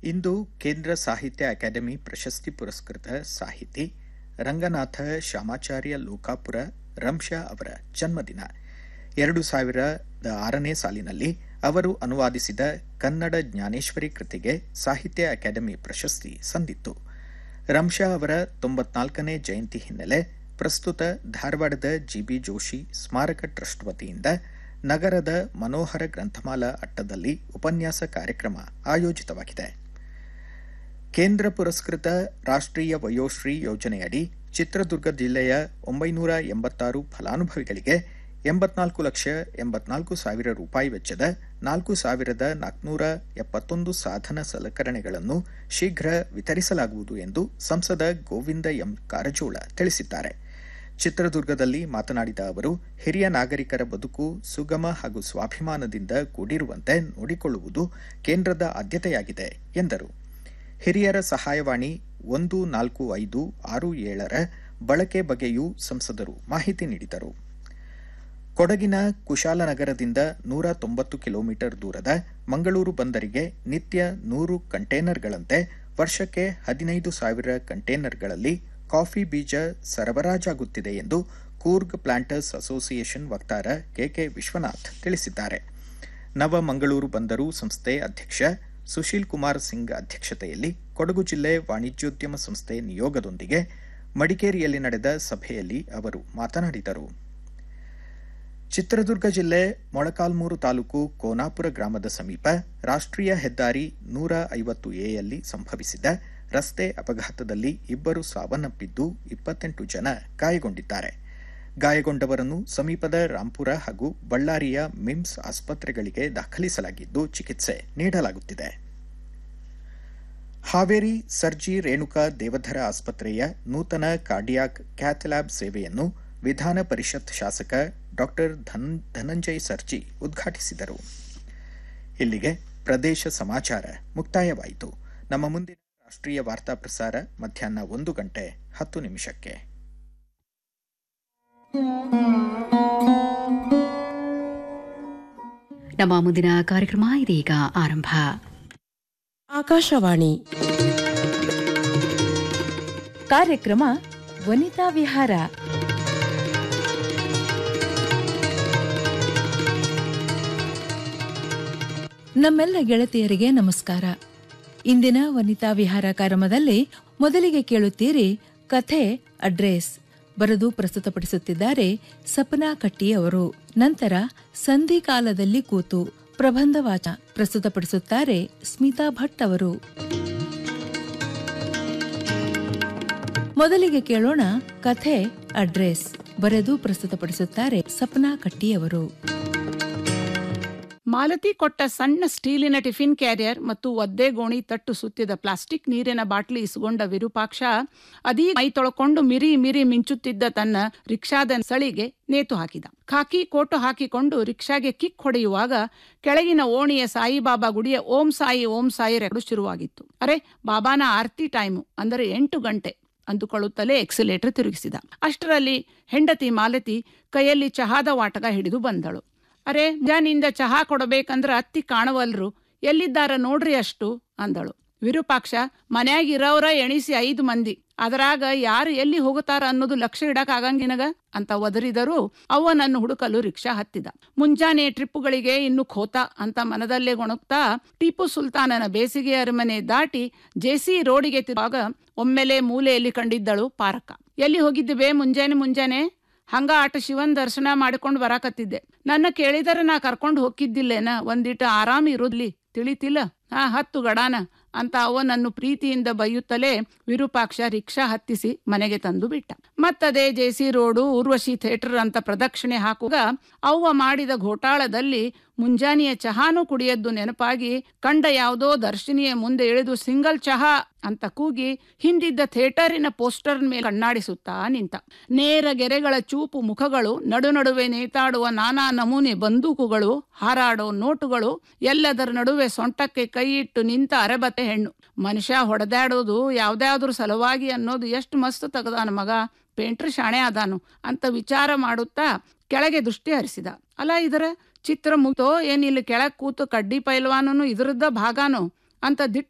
ಇಂದು ಕೇಂದ್ರ ಸಾಹಿತ್ಯ ಅಕಾಡೆಮಿ ಪ್ರಶಸ್ತಿ ಪುರಸ್ಕೃತ ಸಾಹಿತಿ ರಂಗನಾಥ ಶ್ಯಾಮಾಚಾರ್ಯ ಲೋಕಾಪುರ ರಂಶಾ ಅವರ ಜನ್ಮದಿನ ಎರಡು ಸಾವಿರದ ಆರನೇ ಸಾಲಿನಲ್ಲಿ ಅವರು ಅನುವಾದಿಸಿದ ಕನ್ನಡ ಜ್ಞಾನೇಶ್ವರಿ ಕೃತಿಗೆ ಸಾಹಿತ್ಯ ಅಕಾಡೆಮಿ ಪ್ರಶಸ್ತಿ ಸಂದಿತ್ತು ರಂಶಾ ಅವರ ತೊಂಬತ್ನಾಲ್ಕನೇ ಜಯಂತಿ ಹಿನ್ನೆಲೆ ಪ್ರಸ್ತುತ ಧಾರವಾಡದ ಜಿಬಿ ಜೋಶಿ ಸ್ಮಾರಕ ಟ್ರಸ್ಟ್ ವತಿಯಿಂದ ನಗರದ ಮನೋಹರ ಗ್ರಂಥಮಾಲಾ ಅಟ್ಟದಲ್ಲಿ ಉಪನ್ಯಾಸ ಕಾರ್ಯಕ್ರಮ ಆಯೋಜಿತವಾಗಿದೆ ಕೇಂದ್ರ ಪುರಸ್ಕೃತ ರಾಷ್ಟ್ರೀಯ ವಯೋಶ್ರೀ ಯೋಜನೆಯಡಿ ಚಿತ್ರದುರ್ಗ ಜಿಲ್ಲೆಯ ಒಂಬೈನೂರ ಎಂಬತ್ತಾರು ಫಲಾನುಭವಿಗಳಿಗೆ ಎಂಬತ್ನಾಲ್ಕು ಲಕ್ಷ ಎಂಬತ್ನಾಲ್ಕು ಸಾವಿರ ರೂಪಾಯಿ ವೆಚ್ಚದ ನಾಲ್ಕು ಸಾವಿರದ ನಾಲ್ಕುನೂರ ಎಪ್ಪತ್ತೊಂದು ಸಾಧನ ಸಲಕರಣೆಗಳನ್ನು ಶೀಘ್ರ ವಿತರಿಸಲಾಗುವುದು ಎಂದು ಸಂಸದ ಗೋವಿಂದ ಎಂ ಕಾರಜೋಳ ತಿಳಿಸಿದ್ದಾರೆ ಚಿತ್ರದುರ್ಗದಲ್ಲಿ ಮಾತನಾಡಿದ ಅವರು ಹಿರಿಯ ನಾಗರಿಕರ ಬದುಕು ಸುಗಮ ಹಾಗೂ ಸ್ವಾಭಿಮಾನದಿಂದ ಕೂಡಿರುವಂತೆ ನೋಡಿಕೊಳ್ಳುವುದು ಕೇಂದ್ರದ ಆದ್ಯತೆಯಾಗಿದೆ ಎಂದರು ಹಿರಿಯರ ಸಹಾಯವಾಣಿ ಒಂದು ನಾಲ್ಕು ಐದು ಆರು ಏಳರ ಬಳಕೆ ಬಗ್ಗೆಯೂ ಸಂಸದರು ಮಾಹಿತಿ ನೀಡಿದರು ಕೊಡಗಿನ ಕುಶಾಲನಗರದಿಂದ ನೂರ ತೊಂಬತ್ತು ಕಿಲೋಮೀಟರ್ ದೂರದ ಮಂಗಳೂರು ಬಂದರಿಗೆ ನಿತ್ಯ ನೂರು ಕಂಟೇನರ್ಗಳಂತೆ ವರ್ಷಕ್ಕೆ ಹದಿನೈದು ಸಾವಿರ ಕಂಟೇನರ್ಗಳಲ್ಲಿ ಕಾಫಿ ಬೀಜ ಸರಬರಾಜಾಗುತ್ತಿದೆ ಎಂದು ಕೂರ್ಗ್ ಪ್ಲಾಂಟರ್ಸ್ ಅಸೋಸಿಯೇಷನ್ ವಕ್ತಾರ ಕೆಕೆ ವಿಶ್ವನಾಥ್ ತಿಳಿಸಿದ್ದಾರೆ ನವ ಮಂಗಳೂರು ಬಂದರು ಸಂಸ್ಥೆ ಅಧ್ಯಕ್ಷ ಸುಶೀಲ್ ಕುಮಾರ್ ಸಿಂಗ್ ಅಧ್ಯಕ್ಷತೆಯಲ್ಲಿ ಕೊಡಗು ಜಿಲ್ಲೆ ವಾಣಿಜ್ಯೋದ್ಯಮ ಸಂಸ್ಥೆ ನಿಯೋಗದೊಂದಿಗೆ ಮಡಿಕೇರಿಯಲ್ಲಿ ನಡೆದ ಸಭೆಯಲ್ಲಿ ಅವರು ಮಾತನಾಡಿದರು ಚಿತ್ರದುರ್ಗ ಜಿಲ್ಲೆ ಮೊಳಕಾಲ್ಮೂರು ತಾಲೂಕು ಕೋನಾಪುರ ಗ್ರಾಮದ ಸಮೀಪ ರಾಷ್ಟ್ರೀಯ ಹೆದ್ದಾರಿ ನೂರ ಐವತ್ತು ಎಯಲ್ಲಿ ಸಂಭವಿಸಿದ ರಸ್ತೆ ಅಪಘಾತದಲ್ಲಿ ಇಬ್ಬರು ಸಾವನ್ನಪ್ಪಿದ್ದು ಇಪ್ಪತ್ತೆಂಟು ಜನ ಗಾಯಗೊಂಡಿದ್ದಾರೆ ಗಾಯಗೊಂಡವರನ್ನು ಸಮೀಪದ ರಾಂಪುರ ಹಾಗೂ ಬಳ್ಳಾರಿಯ ಮಿಮ್ಸ್ ಆಸ್ಪತ್ರೆಗಳಿಗೆ ದಾಖಲಿಸಲಾಗಿದ್ದು ಚಿಕಿತ್ಸೆ ನೀಡಲಾಗುತ್ತಿದೆ ಹಾವೇರಿ ಸರ್ಜಿ ರೇಣುಕಾ ದೇವಧರ ಆಸ್ಪತ್ರೆಯ ನೂತನ ಕಾರ್ಡಿಯಾಕ್ ಕ್ಯಾಥ್ಲ್ಯಾಬ್ ಸೇವೆಯನ್ನು ವಿಧಾನ ಪರಿಷತ್ ಶಾಸಕ ಡಾಕ್ಟರ್ ಧನಂಜಯ್ ಸರ್ಜಿ ಉದ್ಘಾಟಿಸಿದರು ಇಲ್ಲಿಗೆ ಪ್ರದೇಶ ಸಮಾಚಾರ ಮುಕ್ತಾಯವಾಯಿತು ನಮ್ಮ ಮುಂದಿನ ರಾಷ್ಟ್ರೀಯ ವಾರ್ತಾ ಪ್ರಸಾರ ಮಧ್ಯಾಹ್ನ ಒಂದು ಗಂಟೆ ಹತ್ತು ನಿಮಿಷಕ್ಕೆ ನಮ್ಮ ಮುಂದಿನ ಕಾರ್ಯಕ್ರಮ ಇದೀಗ ಆರಂಭ ಆಕಾಶವಾಣಿ ಕಾರ್ಯಕ್ರಮ ವನಿತಾ ವಿಹಾರ ನಮ್ಮೆಲ್ಲ ಗೆಳತಿಯರಿಗೆ ನಮಸ್ಕಾರ ಇಂದಿನ ವನಿತಾ ವಿಹಾರ ಕಾರ್ಯಕ್ರಮದಲ್ಲಿ ಮೊದಲಿಗೆ ಕೇಳುತ್ತೀರಿ ಕಥೆ ಅಡ್ರೆಸ್ ಬರೆದು ಪ್ರಸ್ತುತಪಡಿಸುತ್ತಿದ್ದಾರೆ ಸಪನಾ ಕಟ್ಟಿ ಅವರು ನಂತರ ಸಂಧಿ ಕಾಲದಲ್ಲಿ ಕೂತು ಪ್ರಬಂಧ ವಾಚ ಪ್ರಸ್ತುತಪಡಿಸುತ್ತಾರೆ ಸ್ಮಿತಾ ಭಟ್ ಅವರು ಮೊದಲಿಗೆ ಕೇಳೋಣ ಕಥೆ ಅಡ್ರೆಸ್ ಬರೆದು ಪ್ರಸ್ತುತಪಡಿಸುತ್ತಾರೆ ಸಪನಾ ಕಟ್ಟಿ ಅವರು ಮಾಲತಿ ಕೊಟ್ಟ ಸಣ್ಣ ಸ್ಟೀಲಿನ ಟಿಫಿನ್ ಕ್ಯಾರಿಯರ್ ಮತ್ತು ಒದ್ದೆ ಗೋಣಿ ತಟ್ಟು ಸುತ್ತಿದ ಪ್ಲಾಸ್ಟಿಕ್ ನೀರಿನ ಬಾಟ್ಲಿ ಇಸುಗೊಂಡ ವಿರೂಪಾಕ್ಷ ಅದೀ ಮೈ ತೊಳ್ಕೊಂಡು ಮಿರಿ ಮಿರಿ ಮಿಂಚುತ್ತಿದ್ದ ತನ್ನ ರಿಕ್ಷಾದ ಸಳಿಗೆ ನೇತು ಹಾಕಿದ ಖಾಕಿ ಕೋಟು ಹಾಕಿಕೊಂಡು ರಿಕ್ಷಾಗೆ ಕಿಕ್ ಹೊಡೆಯುವಾಗ ಕೆಳಗಿನ ಓಣಿಯ ಸಾಯಿಬಾಬಾ ಗುಡಿಯ ಓಂ ಸಾಯಿ ಓಂ ಸಾಯಿ ರೆಕಡು ಶುರುವಾಗಿತ್ತು ಅರೆ ಬಾಬಾನ ಆರ್ತಿ ಟೈಮು ಅಂದರೆ ಎಂಟು ಗಂಟೆ ಅಂದುಕೊಳ್ಳುತ್ತಲೇ ಎಕ್ಸಿಲೇಟರ್ ತಿರುಗಿಸಿದ ಅಷ್ಟರಲ್ಲಿ ಹೆಂಡತಿ ಮಾಲತಿ ಕೈಯಲ್ಲಿ ಚಹಾದ ವಾಟಕ ಹಿಡಿದು ಬಂದಳು ಅರೆ ಜಾನಿಂದ ಚಹಾ ಕೊಡಬೇಕಂದ್ರ ಅತ್ತಿ ಕಾಣವಲ್ರು ಎಲ್ಲಿದ್ದಾರ ನೋಡ್ರಿ ಅಷ್ಟು ಅಂದಳು ವಿರೂಪಾಕ್ಷ ಮನ್ಯಾಗಿರೋರ ಎಣಿಸಿ ಐದು ಮಂದಿ ಅದರಾಗ ಯಾರು ಎಲ್ಲಿ ಹೋಗುತ್ತಾರ ಅನ್ನೋದು ಲಕ್ಷ್ಯ ಇಡಕ್ ಆಗಂಗಿನಗ ಅಂತ ಒದರಿದರೂ ಅವನನ್ನು ಹುಡುಕಲು ರಿಕ್ಷಾ ಹತ್ತಿದ ಮುಂಜಾನೆ ಟ್ರಿಪ್ಪುಗಳಿಗೆ ಇನ್ನು ಖೋತ ಅಂತ ಮನದಲ್ಲೇ ಗೊಣಗ್ತಾ ಟಿಪ್ಪು ಸುಲ್ತಾನನ ಬೇಸಿಗೆ ಅರಮನೆ ದಾಟಿ ಜೆಸಿ ರೋಡಿಗೆ ತಿರುವಾಗ ಒಮ್ಮೆಲೆ ಮೂಲೆಯಲ್ಲಿ ಕಂಡಿದ್ದಳು ಪಾರಕ ಎಲ್ಲಿ ಹೋಗಿದ್ದೆ ಬೇ ಮುಂಜಾನೆ ಮುಂಜಾನೆ ಹಂಗ ಆಟ ಶಿವನ್ ದರ್ಶನ ಮಾಡಿಕೊಂಡು ಬರಾಕತ್ತಿದ್ದೆ ನನ್ನ ಕೇಳಿದರೆ ನಾ ಕರ್ಕೊಂಡು ಹೋಗಿದ್ದಿಲ್ಲೇನ ಒಂದಿಟ ಆರಾಮ್ ಇರುದ್ಲಿ ತಿಳಿತಿಲ್ಲ ಹಾ ಹತ್ತು ಗಡಾನ ಅಂತ ಅವನನ್ನು ಪ್ರೀತಿಯಿಂದ ಬೈಯುತ್ತಲೇ ವಿರೂಪಾಕ್ಷ ರಿಕ್ಷಾ ಹತ್ತಿಸಿ ಮನೆಗೆ ತಂದು ಬಿಟ್ಟ ಮತ್ತದೇ ಜೆಸಿ ರೋಡು ಊರ್ವಶಿ ಥಿಯೇಟರ್ ಅಂತ ಪ್ರದಕ್ಷಿಣೆ ಹಾಕುವಾಗ ಅವ್ವ ಮಾಡಿದ ಘೋಟಾಳದಲ್ಲಿ ಮುಂಜಾನೆಯ ಚಹಾನು ಕುಡಿಯದ್ದು ನೆನಪಾಗಿ ಕಂಡ ಯಾವುದೋ ದರ್ಶಿನಿಯ ಮುಂದೆ ಇಳಿದು ಸಿಂಗಲ್ ಚಹಾ ಅಂತ ಕೂಗಿ ಹಿಂದಿದ್ದ ಥಿಯೇಟರಿನ ಪೋಸ್ಟರ್ ಮೇಲೆ ಕಣ್ಣಾಡಿಸುತ್ತಾ ನಿಂತ ನೇರ ಗೆರೆಗಳ ಚೂಪು ಮುಖಗಳು ನಡು ನಡುವೆ ನೇತಾಡುವ ನಾನಾ ನಮೂನೆ ಬಂದೂಕುಗಳು ಹಾರಾಡೋ ನೋಟುಗಳು ಎಲ್ಲದರ ನಡುವೆ ಸೊಂಟಕ್ಕೆ ಕೈಯಿಟ್ಟು ನಿಂತ ಅರೆಬತೆ ಹೆಣ್ಣು ಮನುಷ್ಯ ಹೊಡೆದಾಡೋದು ಯಾವ್ದಾದ್ರೂ ಸಲುವಾಗಿ ಅನ್ನೋದು ಎಷ್ಟು ಮಸ್ತ್ ತೆಗದಾನ ಮಗ ಪೇಂಟ್ರ್ ಶಾಣೆ ಅದಾನು ಅಂತ ವಿಚಾರ ಮಾಡುತ್ತಾ ಕೆಳಗೆ ದೃಷ್ಟಿ ಹರಿಸಿದ ಅಲ್ಲ ಇದರ ಚಿತ್ರ ಮುಗ್ತೋ ಏನಿಲ್ಲಿ ಕೆಳಗ್ ಕೂತು ಕಡ್ಡಿ ಪೈಲ್ವಾನನು ಇದರದ್ದ ಭಾಗಾನು ಅಂತ ದಿಟ್ಟ